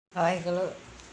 hi hello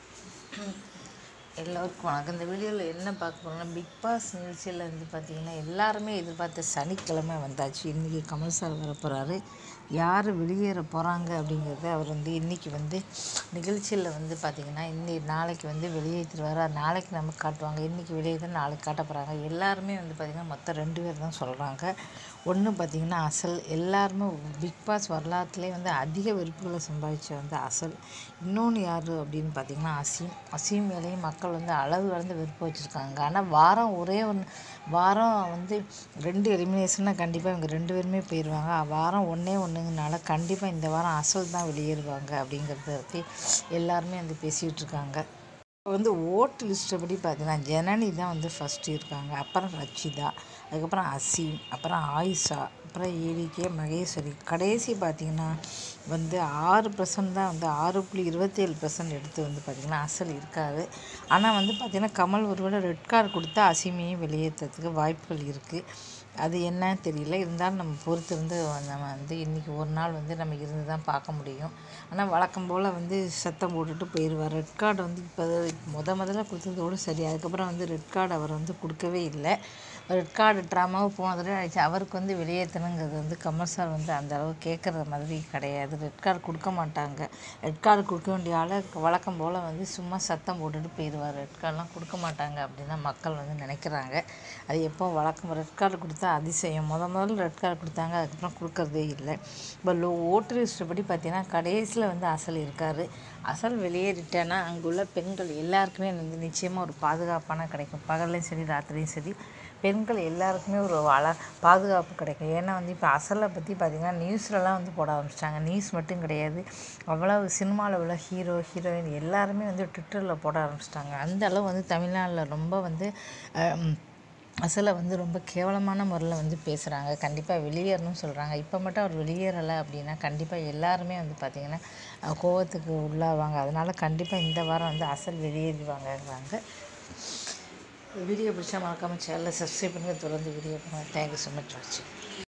எல்லோருக்கும் வணக்கம் இந்த வீடியோவில் என்ன பார்க்க போகிறோம்னா பிக் பாஸ் நிகழ்ச்சியில் வந்து பார்த்திங்கன்னா எல்லாருமே எதிர்பார்த்த சனிக்கிழமை வந்தாச்சு இன்றைக்கி கமல் சார் வர போகிறாரு யார் வெளியேற போகிறாங்க அப்படிங்கிறத அவர் வந்து இன்றைக்கி வந்து நிகழ்ச்சியில் வந்து பார்த்திங்கன்னா இன்னி நாளைக்கு வந்து வெளியேற்றிடுவார் நாளைக்கு நமக்கு காட்டுவாங்க இன்றைக்கி வெளியேற்ற நாளைக்கு காட்ட போகிறாங்க எல்லாருமே வந்து பார்த்திங்கன்னா மொத்தம் ரெண்டு பேர் தான் சொல்கிறாங்க ஒன்று பார்த்திங்கன்னா அசல் எல்லாருமே பிக் பாஸ் வரலாற்றுலேயே வந்து அதிக வெறுப்புகளை சம்பாதிச்ச வந்து அசல் இன்னொன்று யார் அப்படின்னு பார்த்தீங்கன்னா அசீம் அசீம் மேலேயும் மக்கள் வந்து அளவு கடந்து வெறுப்பு வச்சுருக்காங்க ஆனால் வாரம் ஒரே ஒன்று வாரம் வந்து ரெண்டு எலிமினேஷன்னா கண்டிப்பாக இவங்க ரெண்டு பேருமே போயிடுவாங்க வாரம் ஒன்றே ஒன்றுங்கனால கண்டிப்பாக இந்த வாரம் அசல் தான் வெளியேறுவாங்க அப்படிங்கிறத பற்றி எல்லாருமே வந்து பேசிகிட்டு இருக்காங்க இப்போ வந்து ஓட்டு லிஸ்ட்டை படி பார்த்தீங்கன்னா ஜனனி தான் வந்து ஃபஸ்ட்டு இருக்காங்க அப்புறம் ரச்சிதா அதுக்கப்புறம் அசீம் அப்புறம் ஆயிஷா அப்புறம் ஏடிகே மகேஸ்வரி கடைசி பார்த்திங்கன்னா வந்து ஆறு பர்சன்ட் தான் வந்து ஆறு புள்ளி இருபத்தேழு பர்சன்ட் எடுத்து வந்து பார்த்திங்கன்னா அசல் இருக்காது ஆனால் வந்து பார்த்திங்கன்னா கமல் ஒருவேளை ரெட் கார்டு கொடுத்தா அசீமையும் வெளியேற்றத்துக்கு வாய்ப்புகள் இருக்குது அது என்னன்னு தெரியல இருந்தாலும் நம்ம பொறுத்திருந்து நம்ம வந்து இன்றைக்கி ஒரு நாள் வந்து நம்ம இருந்து தான் பார்க்க முடியும் ஆனால் வழக்கம் போல் வந்து சத்தம் போட்டுட்டு போயிடுவார் ரெட் கார்டு வந்து இப்போ முத முதல்ல கொடுத்ததோடு சரி அதுக்கப்புறம் வந்து ரெட் கார்டு அவர் வந்து கொடுக்கவே இல்லை ரெட் கார்டு ட்ராமாவும் போன தடவை ஆயிடுச்சு அவருக்கு வந்து வெளியேற்றணுங்கிறது வந்து கமல் சார் வந்து அந்த அளவு கேட்குற மாதிரி கிடையாது ரெட் கார்டு கொடுக்க மாட்டாங்க ரெட் கார்டு கொடுக்க வேண்டிய ஆளை வழக்கம் போல் வந்து சும்மா சத்தம் போட்டுட்டு போயிடுவார் ரெட் கார்டெலாம் கொடுக்க மாட்டாங்க அப்படின்னு தான் மக்கள் வந்து நினைக்கிறாங்க அது எப்போ வழக்கம் ரெட் கார்டு கொடுத்தா அதிசயம் முத முதல்ல ரெட் கார்டு கொடுத்தாங்க அதுக்கப்புறம் கொடுக்கறதே இல்லை இப்போ லோ ஓட்டு லிஸ்ட்டு படி பார்த்தீங்கன்னா கடைசியில் வந்து அசல் இருக்கார் அசல் வெளியேறிட்டேன்னா அங்குள்ள பெண்கள் எல்லாருக்குமே வந்து நிச்சயமாக ஒரு பாதுகாப்பான கிடைக்கும் பகல்லையும் சரி ராத்திரியும் சரி பெண்கள் எல்லாருக்குமே ஒரு அழ பாதுகாப்பு கிடைக்கும் ஏன்னா வந்து இப்போ அசலை பற்றி பார்த்திங்கன்னா நியூஸ்லலாம் வந்து போட ஆரம்பிச்சிட்டாங்க நியூஸ் மட்டும் கிடையாது அவ்வளவு சினிமாவில் உள்ள ஹீரோ ஹீரோயின் எல்லாருமே வந்து ட்விட்டரில் போட ஆரம்பிச்சிட்டாங்க அந்த அளவு வந்து தமிழ்நாட்டில் ரொம்ப வந்து அசலை வந்து ரொம்ப கேவலமான முறையில் வந்து பேசுகிறாங்க கண்டிப்பாக வெளியேறணும்னு சொல்கிறாங்க இப்போ மட்டும் அவர் வெளியேறலை அப்படின்னா கண்டிப்பாக எல்லாருமே வந்து பார்த்திங்கன்னா கோவத்துக்கு உள்ளாவாங்க அதனால் கண்டிப்பாக இந்த வாரம் வந்து அசல் வெளியேறிவாங்கங்கிறாங்க வீடியோ பிடிச்சா மறக்காமல் சேனலை சப்ஸ்கிரைப் பண்ணுங்கள் தொடர்ந்து வீடியோ பண்ணுங்கள் தேங்க்யூ ஸோ மச் வாட்சிங்